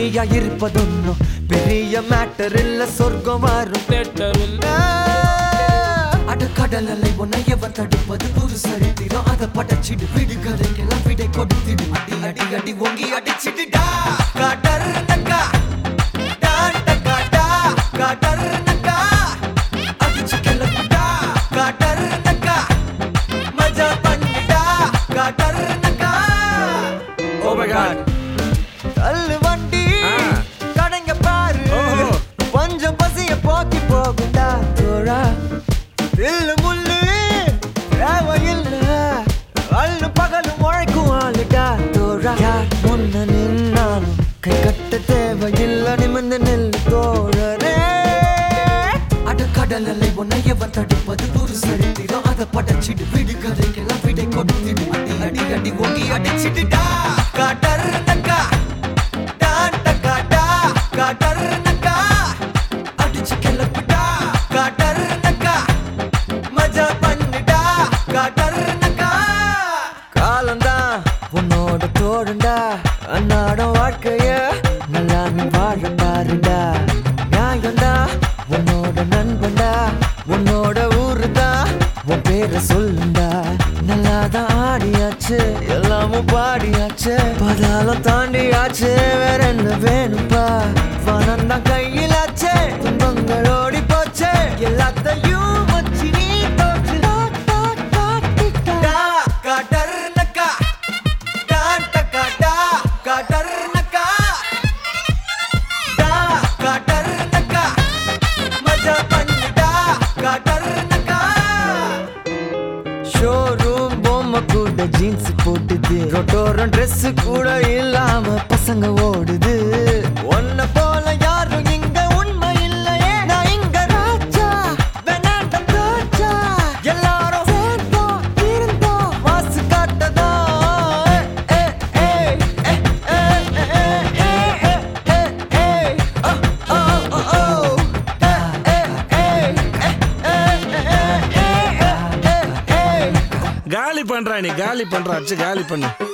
தனியா இருப்பதொன்னும் பெரிய மேட்டர் இல்ல சொர்க்கம் வரும் அட கடல் அலை உன்னை எவன் தடுப்பது புது சரித்திரம் அதை படைச்சிடு விடு கதைக்கெல்லாம் விடை கொடுத்திடு அடி அடி அடி ஒங்கி அடிச்சிடுடா காட்டர் நக்கா டான் டக்கா டா காட்டர் நக்கா அடிச்சு கிளப்புடா காட்டர் நக்கா மஜா பண்ணுடா காட்டர் நக்கா Oh my god. தள்ளு வண்டி ஆ. கடைங்க பாரு ஓஹோ. கொஞ்சம் பசிய போக்கி போகுண்டா தோழா தில்லு முள்ளு தேவையில்ல அள்ளு பகலும் உழைக்கும் ஆளுடா தோழா யார் முன்ன நின்னாலும் கை கட்ட தேவையில்ல நிமிர்ந்து நெல்லு தோழரே அட கடல் அலை உன்னை எவன் தடுப்பது ஒரு சரித்திரம் அதை படைச்சிடு விடு கதைக்கெல்லாம் விடை கொடுத்திடு அடி அடி அடி ஒங்கி அடிச்சிடுடா காட்டர் நக்கா டான் டக்கா டா காட்டர் நக்கா அடிச்சு கிளப்புடா காட்டர் நக்கா மஜா பண்ணுடா காட்டர் நக்கா காலம்தான் உன்னோட தோழண்டா அன்னாடம் வாழ்க்கைய நல்லா நீ வாழ பாருடா நியாயம்டா உன்னோட நண்பன்டா உன்னோட ஊருடா உன் பேரை சொல்லுண்டா நல்லாதான் ஆடியாச்சு எல்லாமும் பாடியாச்சு பதாலம் தாண்டியாச்சு வேற என்ன வேணும்பா பணம் தான் கையிலாச்சே துன்பங்கள் ஓடி போச்சே எல்லாத்தையும் வச்சு நீ தோற்று டா, காட்டர் நக்கா டான் டக்கா டா, காட்டர் நக்கா டா, காட்டர் நக்கா மஜா பண்ணுடா காட்டர் நக்கா ஷோரூம் பொம்மை கூட ஜீன்ஸ் போட்டுது ரொட்டோரம் Dress கூட இல்லாம பசங்க ஓடுது உன்னை போல யாரும் இங்க உண்மை இல்லையே நான் இங்க ராஜா வேணாண்டம் ராஜா எல்லாரும் சேர்ந்தோம் இருந்தோம் வாசு காட்டதா காலி பண்றா நீ காலி பண்றா அச்சு காலி பண்ணு